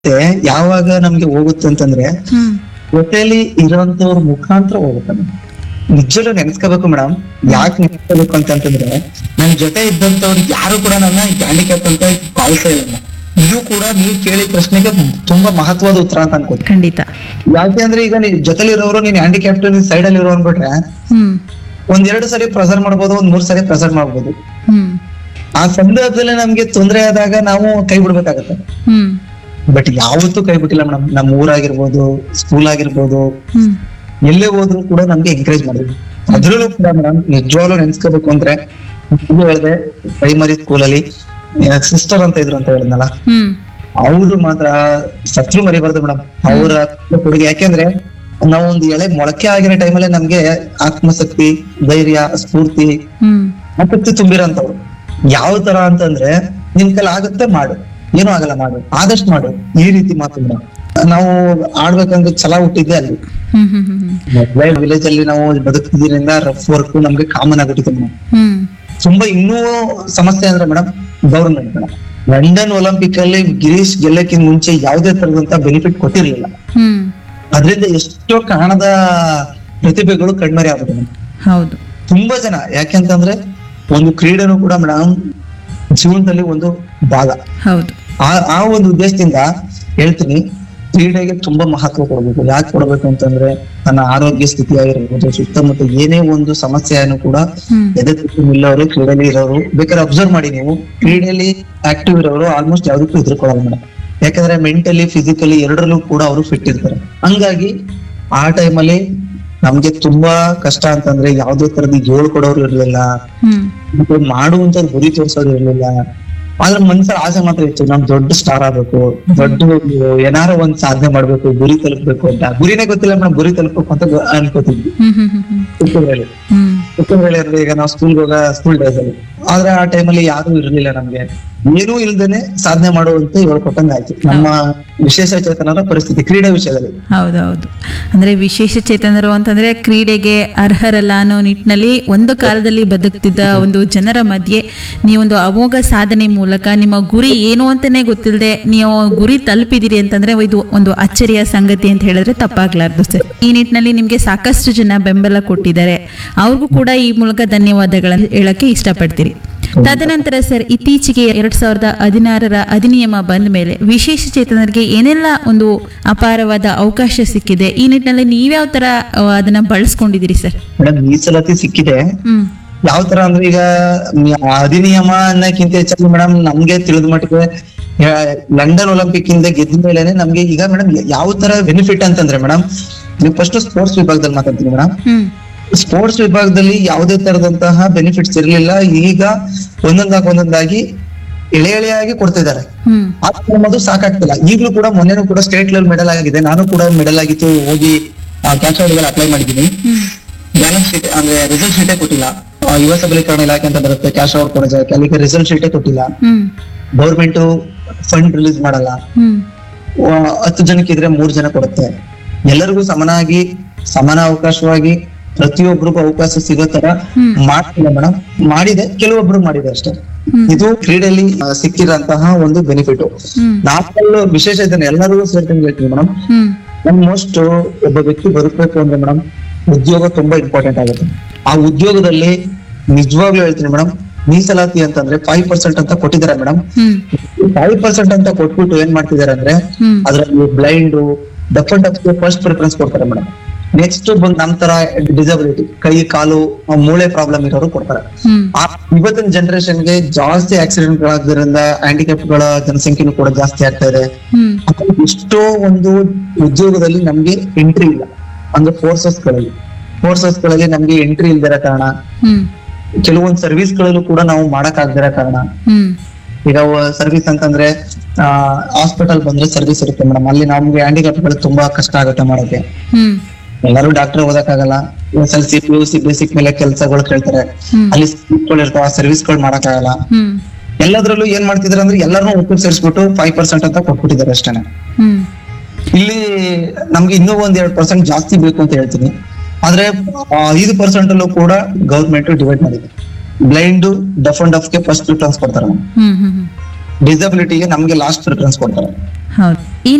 ಮತ್ತೆ ಯಾವಾಗ ನಮ್ಗೆ ಹೋಗುತ್ತೆ ಅಂತಂದ್ರೆ ಹ್ಮ್ ಜೊತೆಲಿ ಇರೋಂತವ್ರ ಮುಖಾಂತರ ಹೋಗುತ್ತೆ ನಮ್ಗೆ. ನಿಜವಾಗ್ಲೂ ನೆನ್ಸ್ಕೋಬೇಕು ಮೇಡಮ್ ಯಾಕೆ ನೆನ್ಸ್ಕೋಬೇಕು ಅಂತಂತಂದ್ರೆ ನನ್ ಜೊತೆ ಇದ್ದಂತವ್ರು ಯಾರು ಕೂಡ ನನ್ನ ಹ್ಯಾಂಡಿಕ್ಯಾಪ್ ಅಂತ ಭಾವಿಸೇ ಇಲ್ಲ madam. ಇದು ಕೂಡ ನೀವು ಕೇಳಿದ ಪ್ರಶ್ನೆಗೆ ತುಂಬಾ ಮಹತ್ವದ ಉತ್ತರ ಅಂತ ಅನ್ಕೋತೀನಿ ಖಂಡಿತ ಯಾಕೆ ಅಂದ್ರೆ ಈಗ ನೀನ್ ಜೊತೆಲಿರೋರು ನೀನ್ ಹ್ಯಾಂಡಿಕ್ಯಾಪ್ಟ್ ನೀನ್ ಸೈಡ್ ಅಲ್ಲಿ ಇರೋ ಅನ್ಬಿಟ್ರೆ ಹ್ಮ್ ಒಂದ್ ಎರಡು ಸರಿ ಪ್ರೆಸರ್ ಮಾಡ್ಬೋದು ಒಂದ್ ಮೂರ್ ಸರಿ ಪ್ರೆಸರ್ ಮಾಡ್ಬೋದು ಹ್ಮ್ ಆ ಸಂದರ್ಭದಲ್ಲಿ ನಮ್ಗೆ ತೊಂದರೆ ಆದಾಗ ನಾವು ಕೈ ಬಿಡ್ಬೇಕಾಗತ್ತೆ ಹ್ಮ್ ಬಟ್ ಯಾವತ್ತೂ ಕೈ ಬಿಟ್ಟಿಲ್ಲ ಮೇಡಮ್ ನಮ್ಮ ಊರಾಗಿರ್ಬೋದು ಸ್ಕೂಲ್ ಆಗಿರ್ಬೋದು ಹ್ಮ್ ಎಲ್ಲೇ ಹೋದ್ರು ಕೂಡ ನಮ್ಗೆ ಎಂಕರೇಜ್ ಮಾಡಿದ್ವಿ ಅದ್ರಲ್ಲೂ ಕೂಡ ಮೇಡಮ್ ನಿಜವಾಗ್ಲೂ ನೆನ್ಸ್ಕೋಬೇಕು ಅಂದ್ರೆ ಇದು ಹೇಳ್ದೆ ಪ್ರೈಮರಿ ಸ್ಕೂಲಲ್ಲಿ ಸಿಸ್ಟರ್ ಅಂತ ಇದ್ರು ಅಂತ ಹೇಳಿದ್ನಲ್ಲ ಹ್ಮ್ ಅವ್ರು ಮಾತ್ರ ಸತ್ರು ಮರಿಬಾರ್ದು ಮೇಡಮ್ ಅವರ ಕೊಡುಗೆ ಯಾಕೆಂದ್ರೆ ನಾವು ಒಂದು ಎಳೆ ಮೊಳಕೆ ಆಗಿರೋ ಟೈಮಲ್ಲಿ ನಮ್ಗೆ ಆತ್ಮಶಕ್ತಿ ಧೈರ್ಯ ಸ್ಫೂರ್ತಿ ಹ್ಮ್ ಆಸಕ್ತಿ ತುಂಬಿರೋಂಥವ್ರು ಯಾವ ತರ ಅಂತಂದ್ರೆ ನಿನ್ ಕೈಲಿ ಆಗುತ್ತೆ ಮಾಡು ಏನೂ ಆಗಲ್ಲ ಮಾಡು ಆದಷ್ಟು ಮಾಡು ಈ ರೀತಿ ಮಾತು ಮೇಡಮ್ ನಾವು ಆಡ್ಬೇಕಂದ್ರೆ ಛಲ ಹುಟ್ಟಿದ್ದೆ ಅಲ್ಲಿ ಹ್ಮ್ ಹ್ಮ್ ಹ್ಮ್ ವಿಲೇಜ್ ಅಲ್ಲಿ ನಾವು ಬದುಕಿದ್ರಿಂದ ರಫ್ ವರ್ಕ್ ನಮ್ಗೆ ಕಾಮನ್ ಆಗ್ಬಿಟ್ಟಿದೆ ಮೇಡಮ್ ಹ್ಮ್ ತುಂಬಾ ಇನ್ನೂ ಸಮಸ್ಯೆ ಅಂದ್ರೆ madam government madam London olympic ಅಲ್ಲಿ ಗಿರೀಶ್ ಗೆಲ್ಲಕ್ಕಿಂತ ಮುಂಚೆ ಯಾವುದೇ ತರದಂತ ಬೆನಿಫಿಟ್ ಕೊಟ್ಟಿರ್ಲಿಲ್ಲ ಹ್ಮ್ ಅದರಿಂದ ಎಷ್ಟೋ ಕಾಣದ ಪ್ರತಿಭೆಗಳು ಕಣ್ಮರೆ ಆಗ್ಬಿಟ್ಟು ಮೇಡಮ್ ಹೌದು ತುಂಬಾ ಜನ ಯಾಕೆಂತಂದ್ರೆ ಒಂದು ಕ್ರೀಡೆನೂ ಕೂಡ ಮೇಡಮ್ ಜೀವನದಲ್ಲಿ ಒಂದು ಭಾಗ ಹೌದು ಆ ಆ ಒಂದು ಉದ್ದೇಶದಿಂದ ಹೇಳ್ತೀನಿ ಕ್ರೀಡೆಗೆ ತುಂಬಾ ಮಹತ್ವ ಕೊಡ್ಬೇಕು ಯಾಕೆ ಕೊಡ್ಬೇಕು ಅಂತಂದ್ರೆ ತನ್ನ ಆರೋಗ್ಯ ಸ್ಥಿತಿ ಆಗಿರ್ಬೋದು ಸುತ್ತಮುತ್ತ ಏನೇ ಒಂದು ಸಮಸ್ಯೆಯನ್ನು ಕೂಡ ಹ್ಮ್ ಎದೆ ತಟ್ಟಿ ನಿಲ್ಲೋರು ಕ್ರೀಡೆಯಲ್ಲಿ ಇರೋರು ಬೇಕಾದ್ರೆ ಅಬ್ಸರ್ವ್ ಮಾಡಿ ನೀವು ಕ್ರೀಡೆಯಲ್ಲಿ ಆಕ್ಟಿವ್ ಇರೋರು ಆಲ್ಮೋಸ್ಟ್ ಯಾವ್ದಕ್ಕೂ ಹೆದರ್ಕೊಳ್ಳಲ್ಲ ಮೇಡಮ್ ಯಾಕಂದ್ರೆ ಮೆಂಟಲಿ ಫಿಸಿಕಲಿ ಎರಡರಲ್ಲೂ ಕೂಡ ಅವರು ಫಿಟ್ ಇರ್ತಾರೆ ಹಂಗಾಗಿ ಆ ಟೈಮಲ್ಲಿ ನಮ್ಗೆ ತುಂಬಾ ಕಷ್ಟ ಅಂತಂದ್ರೆ ಯಾವ್ದೇ ತರದ ಹೇಳ್ಕೊಡೋರು ಇರ್ಲಿಲ್ಲ ಹ್ಮ್ ಮತ್ತೆ ಮಾಡುವಂತ ಗುರಿ ತೋರ್ಸೋರು ಇರ್ಲಿಲ್ಲ ಆದ್ರೆ ಮನ್ಸಲ್ಲಿ ಆಸೆ ಮಾತ್ರ ಇತ್ತು ನಾವ್ ದೊಡ್ಡ ಸ್ಟಾರ್ ಆಗ್ಬೇಕು ದೊಡ್ಡ ಏನಾರ ಒಂದ್ ಸಾಧನೆ ಮಾಡ್ಬೇಕು ಗುರಿ ತಲುಪ್ಬೇಕು ಅಂತ ಗುರಿನೇ ಗೊತ್ತಿಲ್ಲ ಮೇಡಮ್ ಗುರಿ ತಲುಪಬೇಕು ಅಂತ ಗೊ- ಅನ್ಕೋತಿದ್ವಿ ಹ್ಮ್ ಹ್ಮ್ ಹ್ಮ್ ಹ್ಮ್ ಚಿಕ್ಕದ್ರಲ್ಲಿ ಹ್ಮ್ ಚಿಕ್ಕದ್ರಲ್ಲಿ ಅಂದ್ರೆ ಈಗ ನಾವು ಸ್ಕೂಲ್ ಹೋಗ ಸ್ಕೂಲ್ ಡೇಸ್ ಅಲ್ಲಿ ಆದ್ರೆ ಆ ಟೈಮಲ್ಲಿ ಯಾರು ಇರ್ಲಿಲ್ಲ ನಮ್ಗೆ ಏನೂ ಇಲ್ದೇನೆ ಸಾಧನೆ ಮಾಡುವಂತ ಹೇಳ್ಕೊಟ್ಟಂಗ ಆಯ್ತು ನಮ್ಮ ವಿಶೇಷ ಚೇತನರ ಪರಿಸ್ಥಿತಿ ಕ್ರೀಡೆ ವಿಷಯದಲ್ಲಿ ಹೌದೌದು ಅಂದ್ರೆ ವಿಶೇಷ ಚೇತನರು ಅಂತಂದ್ರೆ ಕ್ರೀಡೆಗೆ ಅರ್ಹರಲ್ಲ ಅನ್ನೋ ನಿಟ್ಟಿನಲ್ಲಿ ಒಂದು ಕಾಲದಲ್ಲಿ ಬದುಕ್ತಿದ್ದ ಒಂದು ಜನರ ಮಧ್ಯೆ ನೀವೊಂದು ಅಮೋಘ ಸಾಧನೆ ಮೂಲಕ ನಿಮ್ಮ ಗುರಿ ಏನು ಅಂತಾನೆ ಗೊತ್ತಿಲ್ಲದೆ ನೀವು ಗುರಿ ತಲುಪಿದಿರಿ ಅಂತಂದ್ರೆ ಇದು ಒಂದು ಅಚ್ಚರಿಯ ಸಂಗತಿ ಅಂತ ಹೇಳಿದ್ರೆ ತಪ್ಪಾಗ್ಲಾರ್ದು ಸರ್ ಈ ನಿಟ್ಟಿನಲ್ಲಿ ನಿಮ್ಗೆ ಸಾಕಷ್ಟು ಜನ ಬೆಂಬಲ ಕೊಟ್ಟಿದ್ದಾರೆ ಅವ್ರಿಗೂ ಕೂಡ ಈ ಮೂಲಕ ಧನ್ಯವಾದಗಳನ್ನು ಹೇಳಕ್ಕೆ ಇಷ್ಟಪಡ್ತೀರಿ ತದನಂತರ ಸರ್ ಇತ್ತೀಚೆಗೆ ಎರಡ್ ಸಾವಿರದ ಹದಿನಾರರ ಅಧಿನಿಯಮ ಬಂದ ಮೇಲೆ ವಿಶೇಷ ಚೇತನರಿಗೆ ಏನೆಲ್ಲ ಒಂದು ಅಪಾರವಾದ ಅವಕಾಶ ಸಿಕ್ಕಿದೆ ಈ ನಿಟ್ಟಿನಲ್ಲಿ ನೀವ್ಯಾವ ತರ ಆ, ಅದನ್ನ ಬಳಸ್ಕೊಂಡಿದ್ದೀರಿ ಸರ್ ಮೇಡಮ್ ಮೀಸಲಾತಿ ಸಿಕ್ಕಿದೆ ಹ್ಮ್ ಯಾವ ತರ ಅಂದ್ರೆ ಈಗ ಮ್- ಅಧಿನಿಯಮ ಅನ್ನಕ್ಕಿಂತ ಹೆಚ್ಚಾಗಿ ಮೇಡಮ್ ನಮ್ಗೆ ತಿಳಿದ ಮಟ್ಟಿಗೆ ಆ, ಲಂಡನ್ ಒಲಿಂಪಿಕ್ ಇಂದ ಗೆದ್ದ ಮೇಲೆನೆ ನಮ್ಗೆ ಈಗ ಮೇಡಮ್ ಯಾವ ತರ ಬೆನಿಫಿಟ್ ಅಂತಂದ್ರೆ ಮೇಡಮ್ ನೀವು ಫಸ್ಟ್ ಸ್ಪೋರ್ಟ್ಸ್ ವಿಭಾಗದಲ್ಲಿ ಮಾತಾಡ್ತೀನಿ ಮೇಡಮ್ ಹ್ಮ್ ಸ್ಪೋರ್ಟ್ಸ್ ವಿಭಾಗದಲ್ಲಿ ಯಾವುದೇ ತರದಂತಹ ಬೆನಿಫಿಟ್ಸ್ ಇರಲಿಲ್ಲ ಈಗ ಒಂದೊಂದಾಗಿ ಒಂದೊಂದಾಗಿ ಎಳೆ ಎಳೆಯಾಗಿ ಕೊಡ್ತಿದ್ದಾರೆ ಹ್ಮ್ ಆದ್ರೆ ನಮ್ಮದು ಸಾಕಾಗ್ತಿಲ್ಲ ಈಗಲೂ ಕೂಡ ಮೊನ್ನೆನೂ ಕೂಡ ಸ್ಟೇಟ್ ಲೆವೆಲ್ ಮೆಡಲ್ ಆಗಿದೆ ನಾನು ಕೂಡ ಮೆಡಲ್ ಆಗಿತ್ತು ಹೋಗಿ ಕ್ಯಾಶ್ ಅಪ್ಲೈ ಮಾಡಿದ್ದೀನಿ ಹ್ಮ್ ಬ್ಯಾಲೆನ್ಸ್ ಶೀಟ್ ಅಂದ್ರೆ ರಿಸಲ್ಟ್ ಶೀಟೇ ಕೊಟ್ಟಿಲ್ಲ ಆ, ಯುವ ಸಬಲೀಕರಣ ಇಲಾಖೆ ಅಂತ ಬರುತ್ತೆ ಕ್ಯಾಶ್ ಔಟ್ ಕೊಡೋ ಜಾಗಕ್ಕೆ ಅಲ್ಲಿಗೆ ರಿಸಲ್ಟ್ ಶೀಟೇ ಕೊಟ್ಟಿಲ್ಲ ಹ್ಮ್ ಗೌರ್ಮೆಂಟ್ ಫಂಡ್ ರಿಲೀಸ್ ಮಾಡಲ್ಲ ಹ್ಮ್ ಆ, ಹತ್ತು ಜನಕ್ಕೆ ಇದ್ರೆ ಮೂರ್ ಜನ ಕೊಡುತ್ತೆ ಎಲ್ಲರಿಗೂ ಸಮನಾಗಿ ಸಮಾನ ಅವಕಾಶವಾಗಿ ಪ್ರತಿಯೊಬ್ಬರಿಗೂ ಅವಕಾಶ ಸಿಗೋ ತರ ಹ್ಮ್. ಮಾಡ್ತಿಲ್ಲ ಮೇಡಮ್ ಮಾಡಿದೆ ಕೆಲವೊಬ್ರು ಮಾಡಿದೆ ಅಷ್ಟೇ ಹ್ಮ್. ಇದು ಕ್ರೀಡೆಯಲ್ಲಿ ಆ, ಸಿಕ್ಕಿರಂತಹ ಒಂದು ಬೆನಿಫಿಟ್ ಹ್ಮ್ ನಾಲ್ಕಲ್ಲು ವಿಶೇಷ ಇದನ್ನ ಎಲ್ಲರಿಗೂ ಸೇರ್ಕೊಂಡು ಹೇಳ್ತೀನಿ ಮೇಡಮ್ ಹ್ಮ್ ನಮ್ ಮೋಸ್ಟ್ ಒಬ್ಬ ವ್ಯಕ್ತಿ ಬದುಕಬೇಕು ಅಂದ್ರೆ ಮೇಡಮ್ ಉದ್ಯೋಗ ತುಂಬಾ ಇಂಪಾರ್ಟೆಂಟ್ ಆಗುತ್ತೆ ಆ ಉದ್ಯೋಗದಲ್ಲಿ ನಿಜವಾಗ್ಲೂ ಹೇಳ್ತೀನಿ ಮೇಡಮ್ ಮೀಸಲಾತಿ ಅಂತಂದ್ರೆ ಫೈವ್ ಪರ್ಸೆಂಟ್ ಅಂತ ಕೊಟ್ಟಿದ್ದಾರೆ ಮೇಡಮ್ ಹ್ಮ್ ಫೈವ್ ಪರ್ಸೆಂಟ್ ಅಂತ ಕೊಟ್ಬಿಟ್ಟು ಏನ್ ಮಾಡ್ತಿದ್ದಾರೆ ಅಂದ್ರೆ ಹ್ಮ್ ಅದ್ರಲ್ಲಿ ಬ್ಲೈಂಡ್ ಡಫ್ ಅಂಡ್ ಡಫ್ಗೆ ಫಸ್ಟ್ ಪ್ರಿಫರೆನ್ಸ್ ಕೊಡ್ತಾರೆ ಮೇಡಮ್ ನೆಕ್ಸ್ಟ್ ಬಂದ್ ನಮ್ ತರ ಡಿಸಬಿಲಿಟಿ ಕೈ ಕಾಲು ಆ, ಮೂಳೆ ಪ್ರಾಬ್ಲಮ್ ಇರೋರು ಕೊಡ್ತಾರೆ ಹ್ಮ್ ಆ ಇವತ್ತಿನ ಜನರೇಷನ್ಗೆ ಜಾಸ್ತಿ ಆಕ್ಸಿಡೆಂಟ್ ಗಳಾಗೋದ್ರಿಂದ ಹ್ಯಾಂಡಿಕ್ಯಾಪ್ ಗಳ ಜನಸಂಖ್ಯೆನೂ ಕೂಡ ಜಾಸ್ತಿ ಆಗ್ತಾ ಇದೆ ಹ್ಮ್ ಅಥವಾ ಎಷ್ಟೋ ಒಂದು ಉದ್ಯೋಗದಲ್ಲಿ ನಮ್ಗೆ ಎಂಟ್ರಿ ಇಲ್ಲ ಅಂದ್ರೆ ಫೋರ್ಸಸ್ ಗಳಲ್ಲಿ ಫೋರ್ಸಸ್ ಗಳಲ್ಲಿ ನಮ್ಗೆ ಎಂಟ್ರಿ ಇಲ್ದಿರೋ ಕಾರಣ ಹ್ಮ್ ಕೆಲವೊಂದು ಸರ್ವಿಸ್ ಗಳಲ್ಲೂ ಕೂಡ ನಾವು ಮಾಡಕ್ ಆಗ್ದಿರೋ ಕಾರಣ ಹ್ಮ್ ಈಗ ಸರ್ವಿಸ್ ಅಂತಂದ್ರೆ ಹಾಸ್ಪಿಟಲ್ ಬಂದ್ರೆ ಸರ್ವಿಸ್ ಇರುತ್ತೆ ಮೇಡಮ್ ಅಲ್ಲಿ ನಮ್ಗೆ ಹ್ಯಾಂಡಿಕ್ಯಾಪ್ ಗಳು ತುಂಬಾ ಕಷ್ಟ ಆಗುತ್ತೆ ಮಾಡಕ್ಕೆ ಹ್ಮ್ ಎಲ್ಲರೂ ಡಾಕ್ಟರ್ ಓದಕ್ಕಾಗಲ್ಲ S L C P U C basic ಮೇಲೆ ಕೆಲಸಗಳು ಕೇಳ್ತಾರೆ ಹ್ಮ್ ಅಲ್ಲಿ ಸೀಟ್ಗಳು ಇರ್ತಾವ ಸರ್ವಿಸ್ ಗಳು ಮಾಡಕ್ಕಾಗಲ್ಲ ಹ್ಮ್ ಎಲ್ಲದ್ರಲ್ಲೂ ಏನ್ ಮಾಡ್ತಿದಾರೆ ಅಂದ್ರೆ ಎಲ್ಲರನ್ನೂ ಒಟ್ಟು ಸೇರಿಸ್ಬಿಟ್ಟು ಫೈವ್ ಪರ್ಸೆಂಟ್ ಅಂತ ಕೊಟ್ಬಿಟ್ಟಿದ್ದಾರೆ ಅಷ್ಟೇನೆ ಹ್ಮ್ ಇಲ್ಲಿ ನಮ್ಗೆ ಇನ್ನೂ ಒಂದ್ ಎರಡ್ ಪರ್ಸೆಂಟ್ ಜಾಸ್ತಿ ಬೇಕು ಅಂತ ಹೇಳ್ತೀನಿ ಆದ್ರೆ ಆ, ಐದು ಪರ್ಸೆಂಟ್ ಅಲ್ಲೂ ಕೂಡ ಗೌರ್ಮೆಂಟ್ ಡಿವೈಡ್ ಮಾಡಿದೆ ಬ್ಲೈಂಡ್ ಡಫ್ ಅಂಡ್ ಡಫ್ ಗೆ ಫಸ್ಟ್ ಪ್ರಿಫರೆನ್ಸ್ ಕೊಡ್ತಾರೆ ಹ್ಮ್ ಹ್ಮ್ ಹ್ಮ್ ಡಿಸಬಿಲಿಟಿಗೆ ನಮ್ಗೆ ಲಾಸ್ಟ್ ಪ್ರಿಫರೆನ್ಸ್ ಕೊಡ್ತಾರೆ ಹೌದು